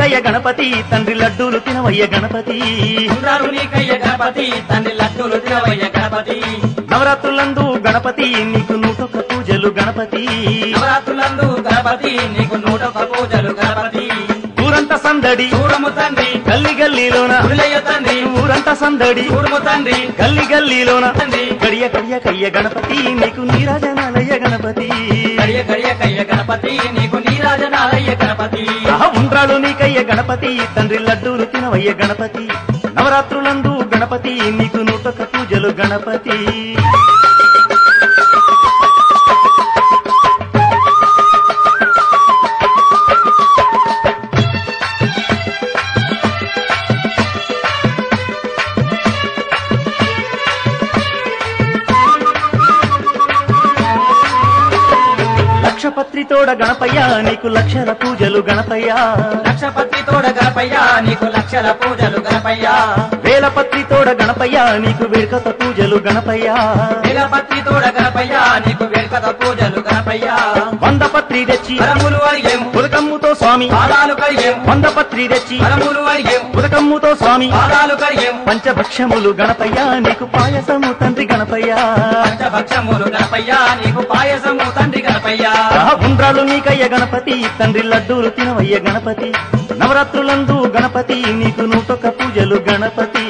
నీకయ్య గణపతి తండ్రి లడ్డూలు తినవయ్య గణపతి ఉండ్రాలు నీకయ్య గణపతి తండ్రి లడ్డూలు తినవయ్య గణపతి నవరాత్రులందు గణపతి నీకు నూటొక్క పూజలు గణపతి నవరాత్రులందు గణపతి నీకు నూట ఒక్క పూజలు గణపతి ఊరంతా సందడి చూడము తండ్రి గల్లి గల్లీలోన గుడిలయ్య తండ్రి ఊరంతా సందడి చూడము తండ్రి గల్లి గల్లీలోన తండ్రి గడియ గడియ కయ్య గణపతి నీకు నీరాజనాలయ్య గణపతి గడియ గడియ కయ్య గణపతి నీకు నీరాజనాలయ్య గణపతి ఆహా, ఉండ్రాలు నీకయ్య గణపతి తండ్రి లడ్డూలు తినవయ్య గణపతి నవరాత్రులందు గణపతి నీకు నూటొక్క పూజలు గణపతి లక్షపత్రితోడ గణపయ్య నీకు లక్షల పూజలు గణపయ్య లక్షపతి తోడ గణపయ్య నీకు లక్షల పూజలు గణపయ్య వేలపత్రితోడ గణపయ్య నీకు వేడుకత పూజలు గణపయ్య నీలపత్రి తోడ గణపయ్య నీకు వేడుకత పూజలు గణపయ్య వంద పత్రి తెచ్చి వరములు అడిగేము ఉదకమ్ముతో స్వామి పాదాలు కడిగేము వంద పత్రి తెచ్చి వరములు అడిగేము ఉదకమ్ముతో స్వామి పాదాలు కడిగేము పంచభక్షములు గణపయ్య నీకు పాయసము తండ్రి గణపయ్య పంచభక్షములు గణపయ్య నీకు పాయసము తండ్రి గణపయ్య ఆ ఉండ్రాలు నీకయ్య గణపతి తండ్రి లడ్డూలు తినవయ్య గణపతి నవరాత్రులందు గణపతి నీకు నూటొక్క పూజలు గణపతి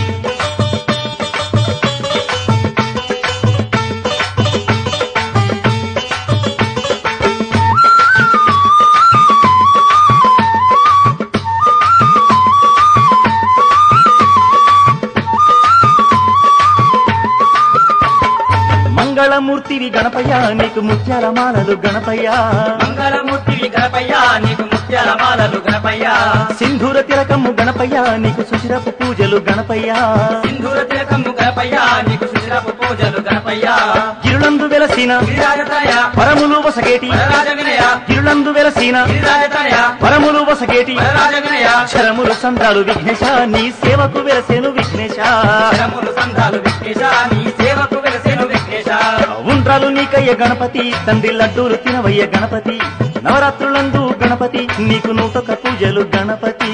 మంగళమూర్తివి గణపయ్య నీకు ముత్యాల మాలలు గణపయ్య మంగళమూర్తివి గణపయ్య నీకు ముత్యాల మాలలు గణపయ్య సింధూర తిలకమ్ము గణపయ్య నీకు సుశిరపు పూజలు గణపయ్య సింధూర తిలకము గణపయ్య నీకు సుశిరపు పూజలు గణపయ్య గిరులందు వెలసిన గిరిరాజతనయ వరములు వసగేటి వరరాజ వినయ గిరులందు వెలసిన గిరిరాజతనయ వరములు వసగేటి వరరాజ వినయ అక్షరములు సంద్రాలు విఘ్నేశ నీ సేవకు వెలసేను విఘ్నేశ శరములు సంధాలు విఘ్నేశ నీ సేవకు వెలసేను విఘ్నేశ ఉండ్రాలు నీకయ్య గణపతి తండ్రి లడ్డూలు తినవయ్య గణపతి నవరాత్రులందు గణపతి నీకు నూటొక్క పూజలు గణపతి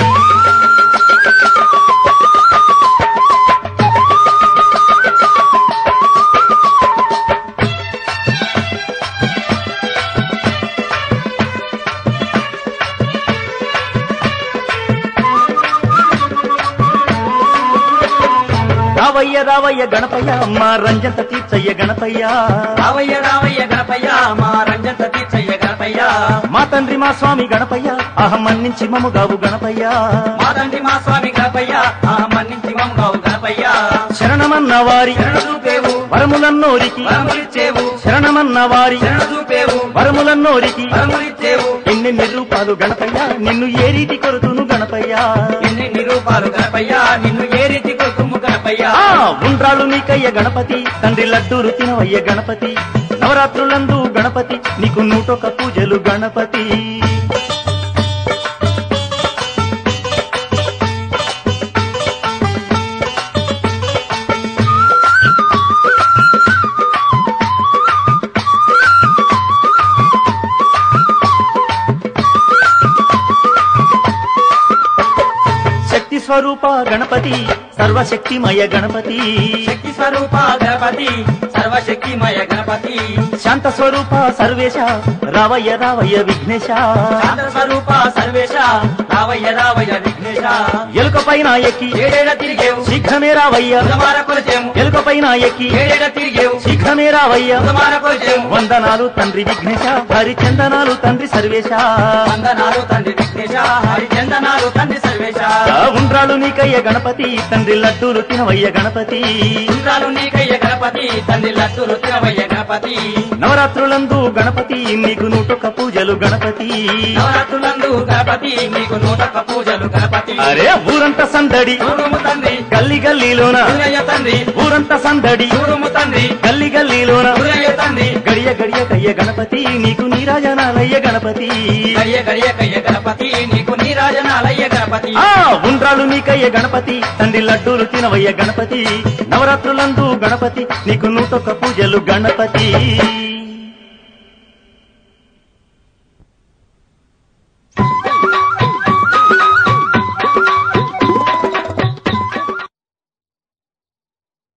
రావయ్య రావయ్య గణపయ్య మా రంజంత తీర్చయ్య గణపయ్య రావయ్య రావయ్య గణపయ్య మా రంజత తీర్చయ్య గణపయ్య మా తండ్రి మా స్వామి గణపయ్య అహం మన్నించి మముగావు గణపయ్య మా తండ్రి మా స్వామి గణపయ్య ఆ మన్నించి మమ్మావు గణపయ్య శరణమన్న వారి శరణ చూపేవు వరములన్నోరికి వరములిచ్చేవు శరణమన్న వారి శరణ చూపేవు వరములన్నోరికి వరములిచ్చేవు ఎన్నెన్ని రూపాలు గణపయ్య నిన్ను ఏ రీతి కొరుతును గణపయ్య ఎన్ని నిరూపాలు గణపయ్య నిన్ను ఏ రీతి కొడుకుము గణపయ్య ఆ ఉండ్రాలు నీకయ్య గణపతి తండ్రి లడ్డూలు తినవయ్య గణపతి నవరాత్రులందు గణపతి నీకు నూటొక్క పూజలు గణపతి శక్తి స్వరూప గణపతి సర్వశక్తిమయ గణపతి శక్తి స్వరూప గణపతి సర్వశక్తిమయ గణపతి శాంత స్వరూప సర్వేశ రావయ్య రావయ్య విఘ్నేశ శాంత స్వరూప సర్వేశ రావయ్య రావయ్య విఘ్నేశ ఎలుక పైన ఎక్కి ఏడేడ తిరిగేవు శీఘ్రమే రావయ్య ఉదమార కొలిచేము ఎలుక పైన ఎక్కి ఏడేడ తిరిగేవు శీఘ్రమే రావయ్య ఉదమార కొలిచేము వందనాలు తండ్రి విఘ్నేశ హరిచందనాలు తండ్రి సర్వేశ వందనాలు తండ్రి విఘ్నేశ హరిచందనాలు తండ్రి సర్వేశ ఆ ఉండ్రాలు నీకయ్య గణపతి తండ్రి లడ్డూలు తినవయ్య గణపతి ఇంద్రాలు నీకయ్య గణపతి తండ్రి లడ్డూలు తినవయ్య గణపతి నవరాత్రులందు గణపతి నీకు నూటొక్క పూజలు గణపతి నవరాత్రులందు గణపతి నీకు నూటొక్క పూజలు గణపతి అరే ఊరంతా సందడి చూడుము తండ్రి గల్లి గల్లీలోన గురయ్య తండ్రి ఊరంతా సందడి చూడుము తండ్రి గల్లి గల్లీలోన గురయ్య తండ్రి గడియ గడియ కయ్య గణపతి నీకు నీరాజనాలయ్య గణపతి గడియ గడియ కయ్య గణపతి నీకు నీరాజనాలయ్య గణపతి ఆ ఉండ్రాలు నీకయ్య గణపతి తండ్రి లడ్డూలు తినవయ్య గణపతి నవరాత్రులందు గణపతి నీకు నూటొక్క పూజలు గణపతి